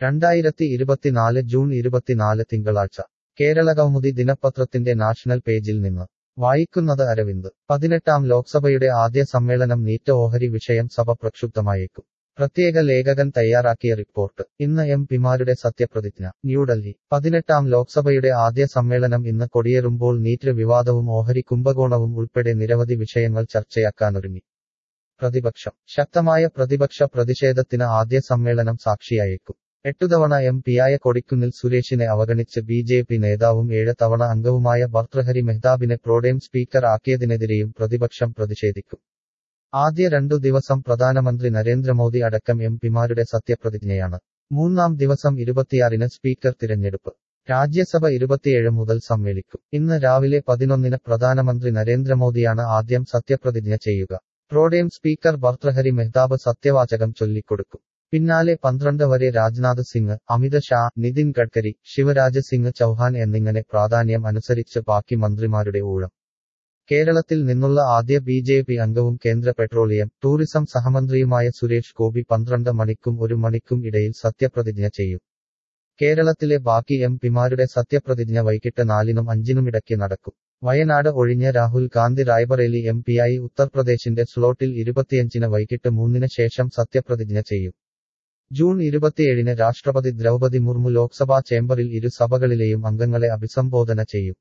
രണ്ടായിരത്തി ഇരുപത്തിനാല് ജൂൺ ഇരുപത്തിനാല് തിങ്കളാഴ്ച കേരളകൗമുദി ദിനപത്രത്തിന്റെ നാഷണൽ പേജിൽ നിന്ന് വായിക്കുന്നത് അരവിന്ദ് പതിനെട്ടാം ലോക്സഭയുടെ ആദ്യ സമ്മേളനം നീറ്റ് ഓഹരി വിഷയം സഭ പ്രക്ഷുബ്ധമായേക്കും പ്രത്യേക ലേഖകൻ തയ്യാറാക്കിയ റിപ്പോർട്ട് ഇന്ന് എം പിമാരുടെ സത്യപ്രതിജ്ഞ ന്യൂഡൽഹി പതിനെട്ടാം ലോക്സഭയുടെ ആദ്യ സമ്മേളനം ഇന്ന് കൊടിയേറുമ്പോൾ നീറ്റ് വിവാദവും ഓഹരി കുംഭകോണവും ഉൾപ്പെടെ നിരവധി വിഷയങ്ങൾ ചർച്ചയാക്കാനൊരുങ്ങി പ്രതിപക്ഷം ശക്തമായ പ്രതിപക്ഷ പ്രതിഷേധത്തിന് ആദ്യ സമ്മേളനം സാക്ഷിയായേക്കും എട്ടുതവണ എം പിയായ കൊടിക്കുന്നിൽ സുരേഷിനെ അവഗണിച്ച് ബി ജെ പി നേതാവും ഏഴ് തവണ അംഗവുമായ ഭർത്തൃഹരി മെഹ്താബിനെ പ്രോഡേം സ്പീക്കർ ആക്കിയതിനെതിരെയും പ്രതിപക്ഷം പ്രതിഷേധിക്കും ആദ്യ രണ്ടു ദിവസം പ്രധാനമന്ത്രി നരേന്ദ്രമോദി അടക്കം എം പിമാരുടെ സത്യപ്രതിജ്ഞയാണ് മൂന്നാം ദിവസം ഇരുപത്തിയാറിന് സ്പീക്കർ തിരഞ്ഞെടുപ്പ് രാജ്യസഭ ഇരുപത്തിയേഴ് മുതൽ സമ്മേളിക്കും ഇന്ന് രാവിലെ പതിനൊന്നിന് പ്രധാനമന്ത്രി നരേന്ദ്രമോദിയാണ് ആദ്യം സത്യപ്രതിജ്ഞ ചെയ്യുക പ്രോഡേം സ്പീക്കർ ഭർത്തൃഹരി മെഹ്താബ് സത്യവാചകം ചൊല്ലിക്കൊടുക്കും പിന്നാലെ പന്ത്രണ്ട് വരെ രാജ്നാഥ് സിംഗ് അമിത് ഷാ നിതിൻ ഗഡ്കരി ശിവരാജ് സിംഗ് ചൌഹാൻ എന്നിങ്ങനെ പ്രാധാന്യം അനുസരിച്ച് ബാക്കി മന്ത്രിമാരുടെ ഊഴം കേരളത്തിൽ നിന്നുള്ള ആദ്യ ബി ജെ പി അംഗവും കേന്ദ്ര പെട്രോളിയം ടൂറിസം സഹമന്ത്രിയുമായ സുരേഷ് ഗോപി പന്ത്രണ്ട് മണിക്കും ഒരു മണിക്കും ഇടയിൽ സത്യപ്രതിജ്ഞ ചെയ്യും കേരളത്തിലെ ബാക്കി എം പിമാരുടെ സത്യപ്രതിജ്ഞ വൈകിട്ട് നാലിനും അഞ്ചിനുമിടയ്ക്ക് നടക്കും വയനാട് ഒഴിഞ്ഞ രാഹുൽ ഗാന്ധി റായ്ബറേലി എം പിയായി ഉത്തർപ്രദേശിന്റെ സ്ലോട്ടിൽ ഇരുപത്തിയഞ്ചിന് വൈകിട്ട് മൂന്നിന് ശേഷം സത്യപ്രതിജ്ഞ ചെയ്യും ജൂൺ ഇരുപത്തിയേഴിന് രാഷ്ട്രപതി ദ്രൗപതി മുർമു ലോക്സഭാ ചേംബറിൽ ഇരു സഭകളിലെയും അംഗങ്ങളെ അഭിസംബോധന ചെയ്യും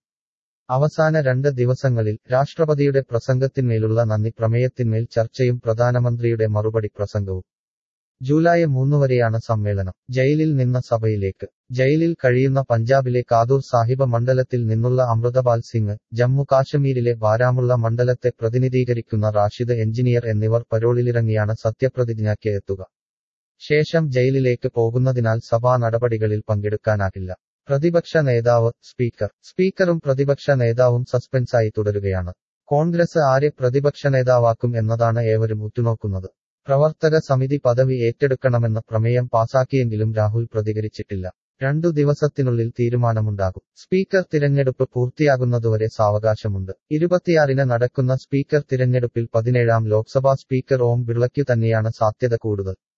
അവസാന രണ്ട് ദിവസങ്ങളിൽ രാഷ്ട്രപതിയുടെ പ്രസംഗത്തിന്മേലുള്ള നന്ദി പ്രമേയത്തിന്മേൽ ചർച്ചയും പ്രധാനമന്ത്രിയുടെ മറുപടി പ്രസംഗവും ജൂലൈ മൂന്ന് വരെയാണ് സമ്മേളനം ജയിലിൽ നിന്ന് സഭയിലേക്ക് ജയിലിൽ കഴിയുന്ന പഞ്ചാബിലെ കാദൂർ സാഹിബ മണ്ഡലത്തിൽ നിന്നുള്ള അമൃതപാൽ സിംഗ് ജമ്മു കാശ്മീരിലെ ബാരാമുള്ള മണ്ഡലത്തെ പ്രതിനിധീകരിക്കുന്ന റാഷിദ് എഞ്ചിനീയർ എന്നിവർ പരോളിലിറങ്ങിയാണ് സത്യപ്രതിജ്ഞയ്ക്ക് എത്തുക ശേഷം ജയിലിലേക്ക് പോകുന്നതിനാൽ സഭാ നടപടികളിൽ പങ്കെടുക്കാനാകില്ല പ്രതിപക്ഷ നേതാവ് സ്പീക്കർ സ്പീക്കറും പ്രതിപക്ഷ നേതാവും സസ്പെൻസായി തുടരുകയാണ് കോൺഗ്രസ് ആരെ പ്രതിപക്ഷ നേതാവാക്കും എന്നതാണ് ഏവരും ഉറ്റുനോക്കുന്നത് പ്രവർത്തക സമിതി പദവി ഏറ്റെടുക്കണമെന്ന പ്രമേയം പാസാക്കിയെങ്കിലും രാഹുൽ പ്രതികരിച്ചിട്ടില്ല രണ്ടു ദിവസത്തിനുള്ളിൽ തീരുമാനമുണ്ടാകും സ്പീക്കർ തിരഞ്ഞെടുപ്പ് പൂർത്തിയാകുന്നതുവരെ സാവകാശമുണ്ട് ഇരുപത്തിയാറിന് നടക്കുന്ന സ്പീക്കർ തിരഞ്ഞെടുപ്പിൽ പതിനേഴാം ലോക്സഭാ സ്പീക്കർ ഓം ബിർളയ്ക്കു തന്നെയാണ് സാധ്യത കൂടുതൽ